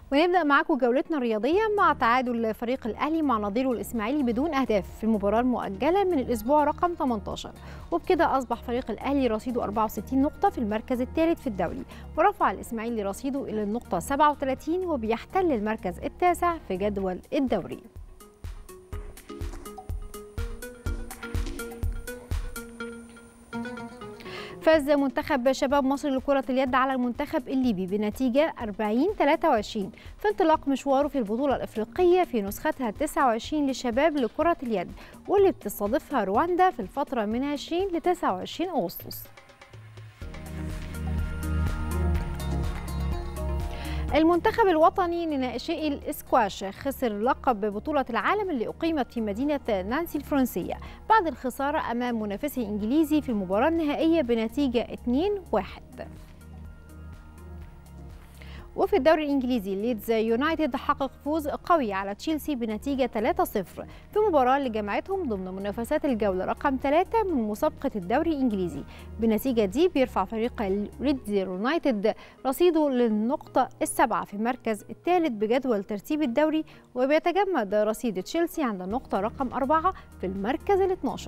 ونبدا معاكم جولتنا الرياضيه مع تعادل فريق الاهلي مع نظيره الاسماعيلي بدون اهداف في المباراه المؤجله من الاسبوع رقم 18 وبكده اصبح فريق الاهلي رصيده 64 نقطه في المركز الثالث في الدوري ورفع الاسماعيلي رصيده الى النقطه 37 وبيحتل المركز التاسع في جدول الدوري فاز منتخب شباب مصر لكرة اليد على المنتخب الليبي بنتيجة 40 23 في انطلاق مشواره في البطولة الإفريقية في نسختها 29 للشباب لكرة اليد واللي بتستضيفها رواندا في الفترة من 20 ل 29 أغسطس. المنتخب الوطني لناشئي الاسكواش خسر لقب بطولة العالم اللي أقيمت في مدينة نانسي الفرنسية بعد الخسارة أمام منافسه الإنجليزي في المباراة النهائية بنتيجة 2-1 وفي الدوري الانجليزي ليدز يونايتد حقق فوز قوي على تشيلسي بنتيجه 3-0 في مباراه اللي جمعتهم ضمن منافسات الجوله رقم 3 من مسابقه الدوري الانجليزي بالنتيجه دي بيرفع فريق ليدز يونايتد رصيده للنقطه السابعه في المركز الثالث بجدول ترتيب الدوري وبيتجمد رصيد تشيلسي عند النقطه رقم 4 في المركز ال 12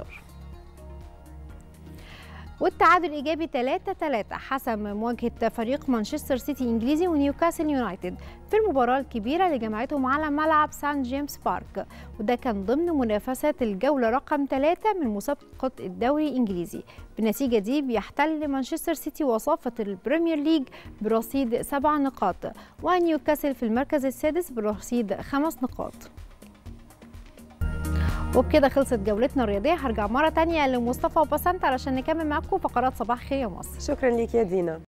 والتعادل الايجابي 3 3 حسم مواجهه فريق مانشستر سيتي الانجليزي ونيوكاسل يونايتد في المباراه الكبيره اللي جمعتهم على ملعب سان جيمس بارك وده كان ضمن منافسه الجوله رقم 3 من مسابقه الدوري الانجليزي بالنتيجه دي بيحتل مانشستر سيتي وصافه البريمير ليج برصيد سبع نقاط ونيوكاسل في المركز السادس برصيد خمس نقاط وبكده خلصت جولتنا الرياضيه هرجع مره تانية لمصطفى وبسنت علشان نكمل معاكم فقرات صباح خير يا مصر شكرا ليك يا دينا